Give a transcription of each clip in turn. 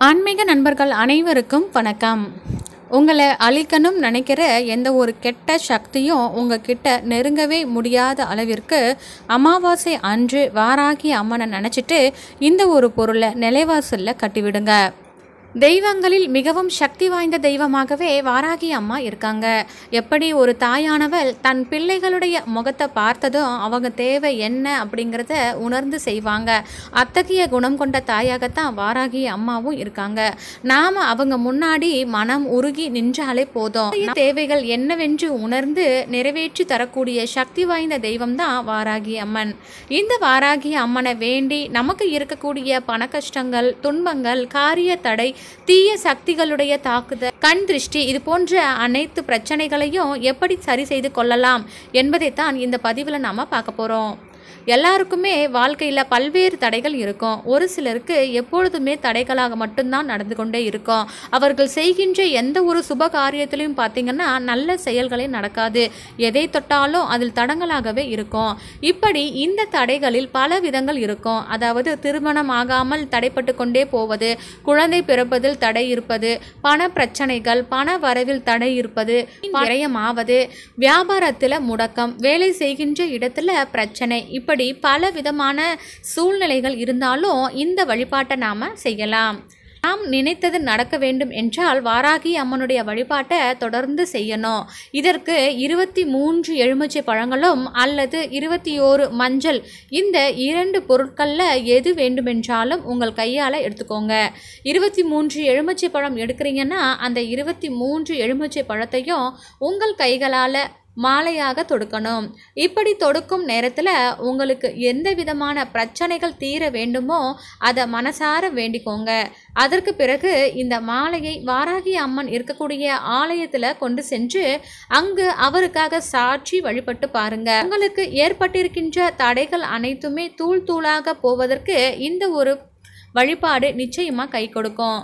ஆன்மீக நண்பர்கள் அனைவருக்கும் வணக்கம் உங்களை அழிக்கணும் நினைக்கிற எந்த ஒரு கெட்ட சக்தியும் உங்ககிட்ட நெருங்கவே முடியாத அளவிற்கு அமாவாசை அன்று வாராகி அம்மனை நினச்சிட்டு இந்த ஒரு பொருளை நிலைவாசலில் கட்டிவிடுங்க தெய்வங்களில் மிகவும் சக்தி வாய்ந்த தெய்வமாகவே வாராகி அம்மா இருக்காங்க எப்படி ஒரு தாயானவள் தன் பிள்ளைகளுடைய முகத்தை பார்த்ததும் அவங்க தேவை என்ன அப்படிங்கிறத உணர்ந்து செய்வாங்க அத்தகைய குணம் கொண்ட தாயாகத்தான் வாராகி அம்மாவும் இருக்காங்க நாம அவங்க முன்னாடி மனம் உருகி நின்றாலே போதும் தேவைகள் என்னவென்று உணர்ந்து நிறைவேற்றி தரக்கூடிய சக்தி வாய்ந்த தெய்வம் தான் வாராகி அம்மன் இந்த வாராகி அம்மனை வேண்டி நமக்கு இருக்கக்கூடிய பண கஷ்டங்கள் துன்பங்கள் காரிய தடை தீய சக்திகளுடைய தாக்குதல் கண் திருஷ்டி இது போன்ற அனைத்து பிரச்சனைகளையும் எப்படி சரி செய்து கொள்ளலாம் என்பதைத்தான் இந்த பதிவில் நாம் பார்க்க போகிறோம் எல்லாருக்குமே வாழ்க்கையில் பல்வேறு தடைகள் இருக்கும் ஒரு சிலருக்கு எப்பொழுதுமே தடைகளாக மட்டும்தான் நடந்து கொண்டே இருக்கும் அவர்கள் செய்கின்ற எந்த ஒரு சுப காரியத்திலையும் பார்த்தீங்கன்னா நல்ல செயல்களே நடக்காது எதை தொட்டாலும் அதில் தடங்களாகவே இருக்கும் இப்படி இந்த தடைகளில் பல விதங்கள் இருக்கும் அதாவது திருமணம் ஆகாமல் தடைப்பட்டு கொண்டே போவது குழந்தை பிறப்பதில் தடை இருப்பது பண பிரச்சனைகள் பண வரவில் தடை இருப்பது விரயமாவது வியாபாரத்தில் முடக்கம் வேலை செய்கின்ற இடத்துல பிரச்சனை இப்படி பல விதமான சூழ்நிலைகள் இருந்தாலும் இந்த வழிபாட்டை நாம் செய்யலாம் நாம் நினைத்தது நடக்க வேண்டும் என்றால் வாராகி அம்மனுடைய வழிபாட்டை தொடர்ந்து செய்யணும் இதற்கு இருபத்தி மூன்று எலுமிச்சை பழங்களும் அல்லது இருபத்தி ஓரு மஞ்சள் இந்த இரண்டு பொருட்களில் எது வேண்டுமென்றாலும் உங்கள் கையால் எடுத்துக்கோங்க இருபத்தி மூன்று எலுமிச்சை பழம் எடுக்கிறீங்கன்னா அந்த இருபத்தி மூன்று எலுமிச்சை பழத்தையும் உங்கள் கைகளால் மாலையாக தொடுக்கணும் இப்படி தொடுக்கும் நேரத்தில் உங்களுக்கு எந்த விதமான பிரச்சனைகள் தீர வேண்டுமோ அதை மனசார வேண்டிக்கோங்க அதற்கு பிறகு இந்த மாலையை வாராகி அம்மன் இருக்கக்கூடிய ஆலயத்தில் கொண்டு சென்று அங்கு அவருக்காக சாட்சி வழிபட்டு பாருங்க உங்களுக்கு ஏற்பட்டிருக்கின்ற தடைகள் அனைத்துமே தூள் தூளாக போவதற்கு இந்த ஒரு வழிபாடு நிச்சயமாக கை கொடுக்கும்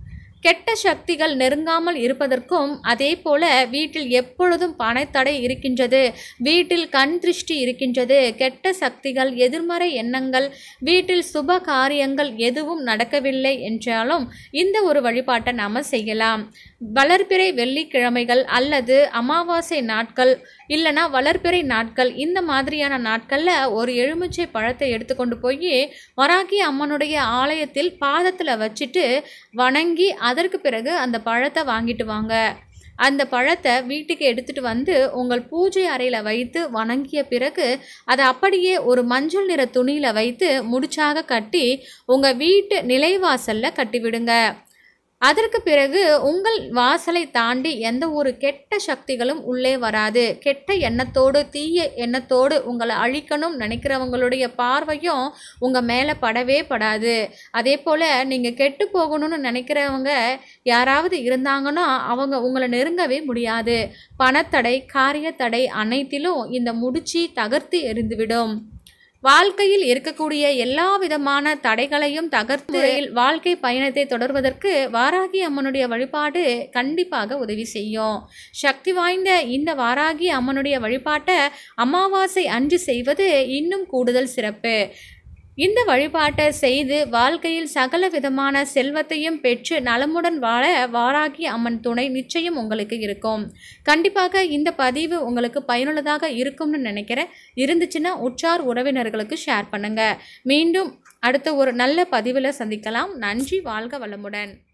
கெட்ட சக்திகள் நெருங்காமல் இருப்பதற்கும் அதே போல வீட்டில் எப்பொழுதும் பணத்தடை இருக்கின்றது வீட்டில் கண் திருஷ்டி இருக்கின்றது கெட்ட சக்திகள் எதிர்மறை எண்ணங்கள் வீட்டில் சுப காரியங்கள் எதுவும் நடக்கவில்லை என்றாலும் இந்த ஒரு வழிபாட்டை நாம் செய்யலாம் வளர்பிறை வெள்ளிக்கிழமைகள் அல்லது அமாவாசை நாட்கள் இல்லைனா வளர்பிறை நாட்கள் இந்த மாதிரியான நாட்களில் ஒரு எலுமிச்சை பழத்தை எடுத்துக்கொண்டு போய் வராகி அம்மனுடைய ஆலயத்தில் பாதத்தில் வச்சுட்டு வணங்கி அதற்கு பிறகு அந்த பழத்தை வாங்கிட்டு வாங்க அந்த பழத்தை வீட்டுக்கு எடுத்துட்டு வந்து உங்கள் பூஜை அறையில் வைத்து வணங்கிய பிறகு அதை அப்படியே ஒரு மஞ்சள் நிற துணியில் வைத்து முடிச்சாக கட்டி உங்கள் வீட்டு நிலைவாசலில் கட்டிவிடுங்க அதற்கு பிறகு உங்கள் வாசலை தாண்டி எந்த ஒரு கெட்ட சக்திகளும் உள்ளே வராது கெட்ட எண்ணத்தோடு தீய எண்ணத்தோடு உங்களை அழிக்கணும் நினைக்கிறவங்களுடைய பார்வையும் உங்கள் மேலே படவே படாது அதே போல் நீங்கள் கெட்டு போகணும்னு நினைக்கிறவங்க யாராவது இருந்தாங்கன்னா அவங்க உங்களை நெருங்கவே முடியாது பணத்தடை காரியத்தடை அனைத்திலும் இந்த முடிச்சு தகர்த்து எரிந்துவிடும் வாழ்க்கையில் இருக்கக்கூடிய எல்லா விதமான தடைகளையும் தகர்த்து வாழ்க்கை பயணத்தை தொடர்வதற்கு வாராகி அம்மனுடைய வழிபாடு கண்டிப்பாக உதவி செய்யும் சக்தி வாய்ந்த இந்த வாராகி அம்மனுடைய வழிபாட்டை அமாவாசை அன்று செய்வது இன்னும் கூடுதல் சிறப்பு இந்த வழிபாட்டை செய்து வாழ்க்கையில் சகல விதமான செல்வத்தையும் பெற்று நலமுடன் வாழ வாராகி அம்மன் துணை நிச்சயம் உங்களுக்கு இருக்கும் கண்டிப்பாக இந்த பதிவு உங்களுக்கு பயனுள்ளதாக இருக்கும்னு நினைக்கிறேன் இருந்துச்சுன்னா உற்றார் உறவினர்களுக்கு ஷேர் பண்ணுங்க மீண்டும் அடுத்த ஒரு நல்ல பதிவில் சந்திக்கலாம் நன்றி வாழ்க வளமுடன்